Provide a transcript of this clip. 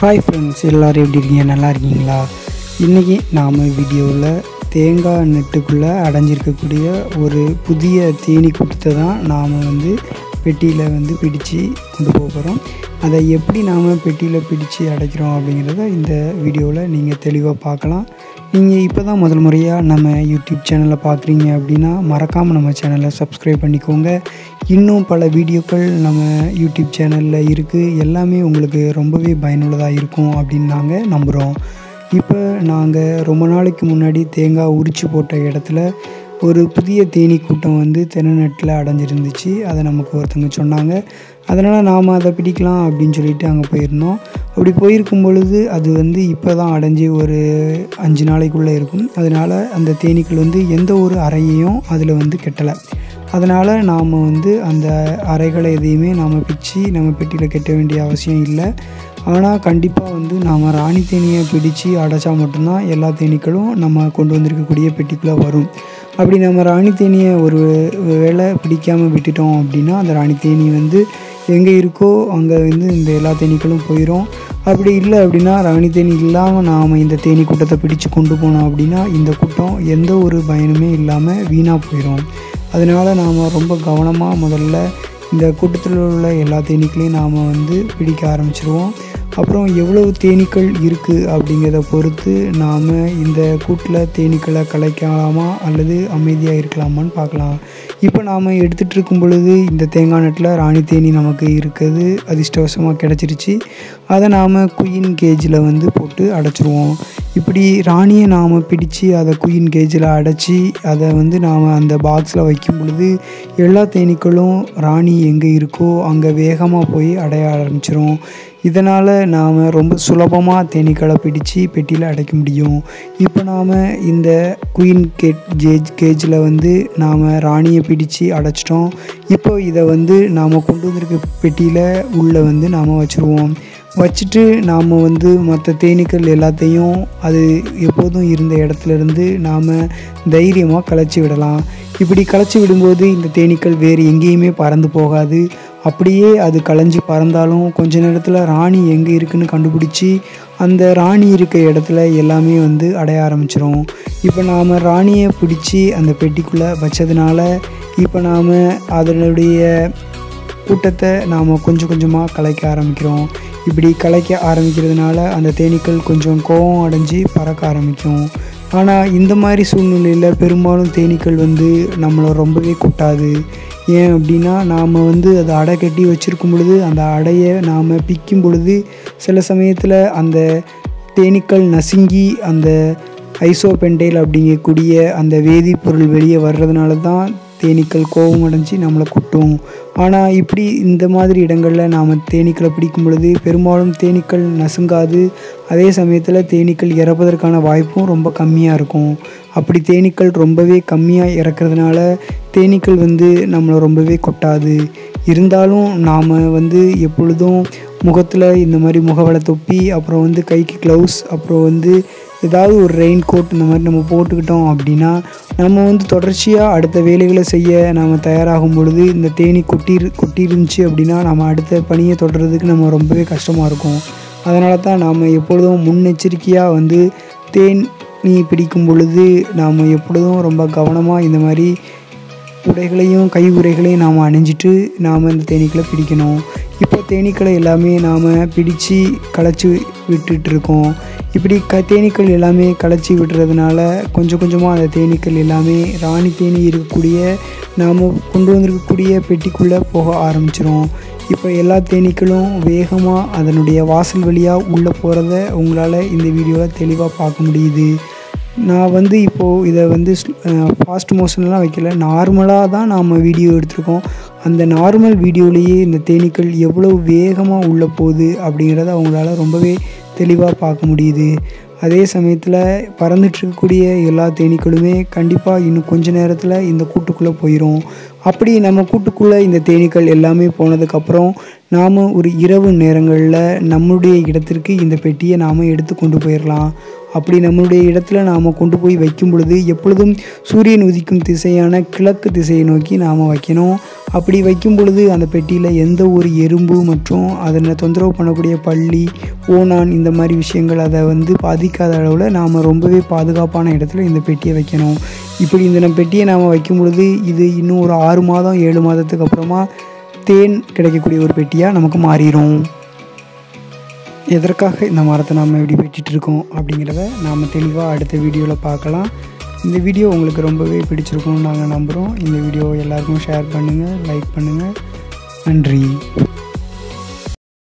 hi friends எல்லோரும் எப்படி இருக்கீங்க நல்லா இருக்கீங்களா இன்றைக்கி நாம் வீடியோவில் தேங்காய் நெட்டுக்குள்ளே அடைஞ்சிருக்கக்கூடிய ஒரு புதிய தேனி கூட்டத்தை தான் நாம் வந்து பெட்டியில் வந்து பிடிச்சு கொண்டு போக போகிறோம் அதை எப்படி நாம் பெட்டியில் பிடிச்சு அடைக்கிறோம் அப்படிங்கிறத இந்த வீடியோவில் நீங்கள் தெளிவாக பார்க்கலாம் நீங்கள் இப்போ தான் முதல் முறையாக நம்ம யூடியூப் சேனலை பார்க்குறீங்க அப்படின்னா மறக்காமல் நம்ம சேனலை சப்ஸ்கிரைப் பண்ணிக்கோங்க இன்னும் பல வீடியோக்கள் நம்ம யூடியூப் சேனலில் இருக்குது எல்லாமே உங்களுக்கு ரொம்பவே பயனுள்ளதாக இருக்கும் அப்படின்னு நாங்கள் நம்புகிறோம் இப்போ நாங்கள் ரொம்ப நாளைக்கு முன்னாடி தேங்காய் உரிச்சு போட்ட இடத்துல ஒரு புதிய தேனீ கூட்டம் வந்து தென்னநட்டில் அடைஞ்சிருந்துச்சு அதை நமக்கு ஒருத்தங்க சொன்னாங்க அதனால் நாம் அதை பிடிக்கலாம் அப்படின்னு சொல்லிட்டு அங்கே போயிருந்தோம் அப்படி போயிருக்கும் பொழுது அது வந்து இப்போ தான் அடைஞ்சி ஒரு அஞ்சு நாளைக்குள்ளே இருக்கும் அதனால் அந்த தேனீக்கள் வந்து எந்த ஒரு அறையையும் அதில் வந்து கெட்டலை அதனால் நாம் வந்து அந்த அறைகளை எதையுமே நாம் பிச்சு நம்ம பெட்டியில் கட்ட வேண்டிய அவசியம் இல்லை ஆனால் கண்டிப்பாக வந்து நாம் ராணி தேனியை பிடிச்சு அடைச்சா மட்டும்தான் எல்லா தேனீக்களும் நம்ம கொண்டு வந்திருக்கக்கூடிய பெட்டிக்குள்ளே வரும் அப்படி நம்ம ராணி தேனியை ஒரு வேளை பிடிக்காமல் விட்டுட்டோம் அப்படின்னா அந்த ராணி தேனி வந்து எங்கே இருக்கோ அங்கே வந்து இந்த எல்லா தேனீக்களும் போயிடும் அப்படி இல்லை அப்படின்னா ராணி தேனி இல்லாமல் நாம் இந்த தேனி கூட்டத்தை பிடிச்சு கொண்டு போனோம் அப்படின்னா இந்த கூட்டம் எந்த ஒரு பயனுமே இல்லாமல் வீணாக போயிடும் அதனால் நாம் ரொம்ப கவனமாக முதல்ல இந்த கூட்டத்தில் உள்ள எல்லா தேனீக்களையும் நாம் வந்து பிடிக்க ஆரம்பிச்சிருவோம் அப்புறம் எவ்வளவு தேனீக்கள் இருக்குது அப்படிங்கிறத பொறுத்து நாம் இந்த கூட்டில் தேனீக்களை கலைக்கலாமா அல்லது அமைதியாக இருக்கலாமான்னு பார்க்கலாம் இப்போ நாம் எடுத்துகிட்டு இருக்கும் பொழுது இந்த தேங்காய் நட்டில் ராணி தேனி நமக்கு இருக்கிறது அதிர்ஷ்டவசமாக கிடச்சிருச்சு அதை நாம் குயின் கேஜில் வந்து போட்டு அடைச்சிருவோம் இப்படி ராணியை நாம் பிடிச்சு அதை குயின் கேஜில் அடைச்சி அதை வந்து நாம் அந்த பாக்ஸில் வைக்கும் பொழுது எல்லா தேனீக்களும் ராணி எங்கே இருக்கோ அங்கே வேகமாக போய் அடைய ஆரம்பிச்சிரும் இதனால் நாம் ரொம்ப சுலபமாக தேனீக்களை பிடிச்சு பெட்டியில் அடைக்க முடியும் இப்போ நாம் இந்த குயின் கேட் ஜேஜ் கேஜில் வந்து நாம் ராணியை பிடிச்சு அடைச்சிட்டோம் இப்போ இதை வந்து நாம் கொண்டு வந்திருக்க பெட்டியில் உள்ளே வந்து நாம் வச்சுருவோம் வச்சுட்டு நாம் வந்து மற்ற தேனீக்கள் எல்லாத்தையும் அது எப்போதும் இருந்த இடத்துலேருந்து நாம் தைரியமாக களைச்சி விடலாம் இப்படி களைச்சி விடும்போது இந்த தேனீக்கள் வேறு எங்கேயுமே பறந்து போகாது அப்படியே அது களைஞ்சி பறந்தாலும் கொஞ்ச நேரத்தில் ராணி எங்கே இருக்குன்னு கண்டுபிடிச்சி அந்த ராணி இருக்க இடத்துல எல்லாமே வந்து அடைய ஆரம்பிச்சிரும் இப்போ நாம் ராணியை பிடிச்சி அந்த பெட்டிக்குள்ளே வச்சதுனால இப்போ நாம் அதனுடைய கூட்டத்தை நாம் கொஞ்சம் கொஞ்சமாக கலைக்க ஆரம்பிக்கிறோம் இப்படி கலைக்க ஆரம்பிக்கிறதுனால அந்த தேனீக்கள் கொஞ்சம் கோவம் அடைஞ்சு பறக்க ஆரம்பிக்கும் ஆனால் இந்த மாதிரி சூழ்நிலையில் பெரும்பாலும் தேனீக்கள் வந்து நம்மளை ரொம்பவே கொட்டாது ஏன் அப்படின்னா நாம் வந்து அதை அடை கட்டி வச்சுருக்கும் பொழுது அந்த அடையை நாம் பிக்கும் பொழுது சில சமயத்தில் அந்த தேனீக்கள் நசுங்கி அந்த ஐசோபென்டைல் அப்படிங்கக்கூடிய அந்த வேதிப்பொருள் வெளியே வர்றதுனால தான் தேனீக்கள் கோபம் அடைஞ்சு நம்மளை கொட்டும் ஆனால் இப்படி இந்த மாதிரி இடங்களில் நாம் தேனீக்களை பிடிக்கும் பொழுது பெரும்பாலும் தேனீக்கள் நசுங்காது அதே சமயத்தில் தேனீக்கள் இறப்பதற்கான வாய்ப்பும் ரொம்ப கம்மியாக இருக்கும் அப்படி தேனீக்கள் ரொம்பவே கம்மியாக இறக்கிறதுனால தேனீக்கள் வந்து நம்மளை ரொம்பவே கொட்டாது இருந்தாலும் நாம் வந்து எப்பொழுதும் முகத்தில் இந்த மாதிரி முகவலை தொப்பி அப்புறம் வந்து கைக்கு க்ளவுஸ் அப்புறம் வந்து ஏதாவது ஒரு ரெயின் கோட் இந்த மாதிரி நம்ம போட்டுக்கிட்டோம் அப்படின்னா நம்ம வந்து தொடர்ச்சியாக அடுத்த வேலைகளை செய்ய நாம் தயாராகும் பொழுது இந்த தேனி கொட்டி கொட்டிருந்துச்சு அப்படின்னா நம்ம அடுத்த பணியை தொடர்றதுக்கு நம்ம ரொம்பவே கஷ்டமாக இருக்கும் அதனால தான் நாம் எப்பொழுதும் முன்னெச்சரிக்கையாக வந்து தேனி பிடிக்கும் பொழுது நாம் எப்பொழுதும் ரொம்ப கவனமாக இந்த மாதிரி உடைகளையும் கை உரைகளையும் நாம் அணிஞ்சிட்டு நாம் இந்த தேனீக்களை பிடிக்கணும் இப்போ தேனீக்களை எல்லாமே நாம் பிடிச்சு களைச்சி விட்டுட்ருக்கோம் இப்படி க தேனீக்கள் எல்லாமே களைச்சி விடுறதுனால கொஞ்சம் கொஞ்சமாக அந்த தேனீக்கள் எல்லாமே ராணி தேனி இருக்கக்கூடிய நாம் கொண்டு வந்திருக்கக்கூடிய பெட்டிக்குள்ளே போக ஆரம்பிச்சிரும் இப்போ எல்லா தேனீக்களும் வேகமாக அதனுடைய வாசல் வழியாக உள்ளே போகிறத உங்களால் இந்த வீடியோவில் தெளிவாக பார்க்க முடியுது நான் வந்து இப்போது இதை வந்து ஃபாஸ்ட் மோஷன்லாம் வைக்கல நார்மலாக தான் நாம் வீடியோ எடுத்திருக்கோம் அந்த நார்மல் வீடியோலேயே இந்த தேனீக்கள் எவ்வளோ வேகமாக உள்ளே போகுது அப்படிங்கிறத அவங்களால ரொம்பவே தெளிவாக பார்க்க முடியுது அதே சமயத்தில் பறந்துட்டுருக்கக்கூடிய எல்லா தேனீக்களுமே கண்டிப்பாக இன்னும் கொஞ்ச நேரத்தில் இந்த கூட்டுக்குள்ளே போயிடும் அப்படி நம்ம கூட்டுக்குள்ளே இந்த தேனீக்கள் எல்லாமே போனதுக்கப்புறம் நாம் ஒரு இரவு நேரங்களில் நம்முடைய இடத்திற்கு இந்த பெட்டியை நாம் எடுத்து கொண்டு போயிடலாம் அப்படி நம்மளுடைய இடத்துல நாம் கொண்டு போய் வைக்கும் பொழுது எப்பொழுதும் சூரியன் உதிக்கும் திசையான கிழக்கு திசையை நோக்கி நாம் வைக்கணும் அப்படி வைக்கும் பொழுது அந்த பெட்டியில் எந்த ஒரு எறும்பு மற்றும் அதனை தொந்தரவு பண்ணக்கூடிய பள்ளி ஓனான் இந்த மாதிரி விஷயங்கள் அதை வந்து பாதிக்காத அளவில் நாம் ரொம்பவே பாதுகாப்பான இடத்துல இந்த பெட்டியை வைக்கணும் இப்படி இந்த நம்ம பெட்டியை நாம் வைக்கும் பொழுது இது இன்னும் ஒரு ஆறு மாதம் ஏழு மாதத்துக்கு அப்புறமா தேன் கிடைக்கக்கூடிய ஒரு பெட்டியாக நமக்கு மாறிடும் எதற்காக இந்த மரத்தை நாம் எப்படி வெட்டிட்டு இருக்கோம் அப்படிங்கிறத நாம் தெளிவாக அடுத்த வீடியோவில் பார்க்கலாம் இந்த வீடியோ உங்களுக்கு ரொம்பவே பிடிச்சிருக்கும்னு நாங்கள் நம்புகிறோம் இந்த வீடியோ எல்லாருக்கும் ஷேர் பண்ணுங்கள் லைக் பண்ணுங்கள் நன்றி